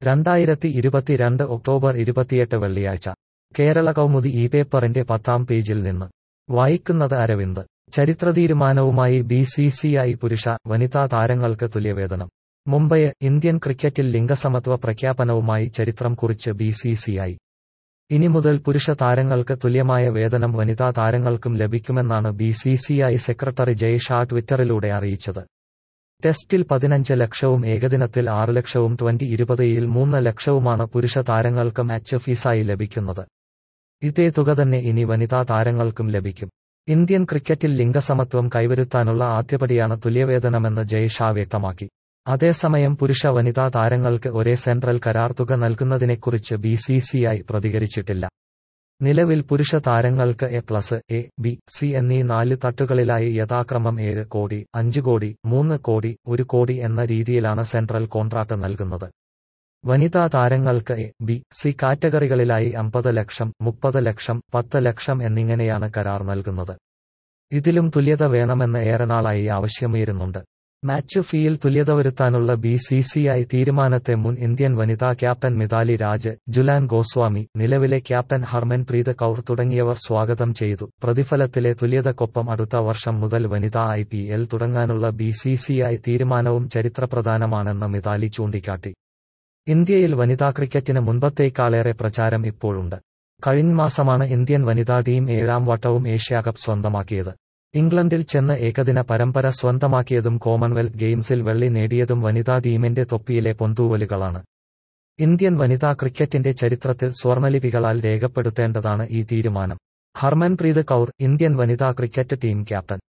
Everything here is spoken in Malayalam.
രണ്ടായിരത്തി ഇരുപത്തിരണ്ട് ഒക്ടോബർ ഇരുപത്തിയെട്ട് വെള്ളിയാഴ്ച കേരള കൗമുദി ഈ പേപ്പറിന്റെ പത്താം പേജിൽ നിന്ന് വായിക്കുന്നത് അരവിന്ദ് ചരിത്രതീരുമാനവുമായി ബി സി സി ഐ പുരുഷ വനിതാ താരങ്ങൾക്ക് തുല്യവേതനം മുംബൈ ഇന്ത്യൻ ക്രിക്കറ്റിൽ ലിംഗസമത്വ പ്രഖ്യാപനവുമായി ചരിത്രം കുറിച്ച് ബി സി സി ഐ ഇനി മുതൽ പുരുഷ താരങ്ങൾക്ക് തുല്യമായ വേതനം വനിതാ താരങ്ങൾക്കും ലഭിക്കുമെന്നാണ് B C C I secretary Jay Shah ട്വിറ്ററിലൂടെ അറിയിച്ചത് ടെസ്റ്റിൽ പതിനഞ്ച് ലക്ഷവും ഏകദിനത്തിൽ ആറ് ലക്ഷവും ട്വന്റി ഇരുപതിൽ മൂന്ന് ലക്ഷവുമാണ് പുരുഷ താരങ്ങൾക്ക് മാച്ച് ഫീസായി ലഭിക്കുന്നത് ഇതേ തുക തന്നെ ഇനി വനിതാ താരങ്ങൾക്കും ലഭിക്കും ഇന്ത്യൻ ക്രിക്കറ്റിൽ ലിംഗസമത്വം കൈവരുത്താനുള്ള ആദ്യപടിയാണ് തുല്യവേതനമെന്ന് ജയ് ഷാ വ്യക്തമാക്കി അതേസമയം പുരുഷ വനിതാ താരങ്ങൾക്ക് ഒരേ സെൻട്രൽ കരാർ തുക നൽകുന്നതിനെക്കുറിച്ച് ബി സി സി ഐ പ്രതികരിച്ചിട്ടില്ല നിലവിൽ പുരുഷ താരങ്ങൾക്ക് A plus A B C എന്നീ നാല് തട്ടുകളിലായി യഥാക്രമം ഏഴ് കോടി അഞ്ച് കോടി മൂന്ന് കോടി ഒരു കോടി എന്ന രീതിയിലാണ് സെൻട്രൽ കോൺട്രാക്ട് നൽകുന്നത് വനിതാ താരങ്ങൾക്ക് എ ബി സി കാറ്റഗറികളിലായി അമ്പത് ലക്ഷം മുപ്പത് ലക്ഷം പത്ത് ലക്ഷം എന്നിങ്ങനെയാണ് കരാർ നൽകുന്നത് ഇതിലും തുല്യത വേണമെന്ന് ഏറെ നാളായി ആവശ്യമുയരുന്നുണ്ട് മാച്ച് ഫീയിൽ തുല്യത വരുത്താനുള്ള ബി സി സി ഐ തീരുമാനത്തെ മുൻ ഇന്ത്യൻ വനിതാ ക്യാപ്റ്റൻ മിതാലി രാജ് ജുലാൻ ഗോസ്വാമി നിലവിലെ ക്യാപ്റ്റൻ ഹർമൻപ്രീത് കൌർ തുടങ്ങിയവർ സ്വാഗതം ചെയ്തു പ്രതിഫലത്തിലെ തുല്യതക്കൊപ്പം അടുത്ത വർഷം മുതൽ വനിതാ ഐ പി എൽ തുടങ്ങാനുള്ള ബി സി സി ഐ തീരുമാനവും ചരിത്രപ്രധാനമാണെന്ന് മിതാലി ചൂണ്ടിക്കാട്ടി ഇന്ത്യയിൽ വനിതാ ക്രിക്കറ്റിന് മുൻപത്തേക്കാളേറെ പ്രചാരം ഇപ്പോഴുണ്ട് കഴിഞ്ഞ മാസമാണ് ഇന്ത്യൻ വനിതാ ടീം ഏഴാം വട്ടവും ഏഷ്യാകപ്പ് സ്വന്തമാക്കിയത് ഇംഗ്ലണ്ടിൽ ചെന്ന് ഏകദിന പരമ്പര സ്വന്തമാക്കിയതും കോമൺവെൽത്ത് ഗെയിംസിൽ വെള്ളി നേടിയതും വനിതാ ടീമിന്റെ തൊപ്പിയിലെ പൊന്തൂവലുകളാണ് ഇന്ത്യൻ വനിതാ ക്രിക്കറ്റിന്റെ ചരിത്രത്തിൽ സ്വർണലിപികളാൽ രേഖപ്പെടുത്തേണ്ടതാണ് ഈ തീരുമാനം ഹർമൻപ്രീത് കൌർ ഇന്ത്യൻ വനിതാ ക്രിക്കറ്റ് ടീം ക്യാപ്റ്റൻ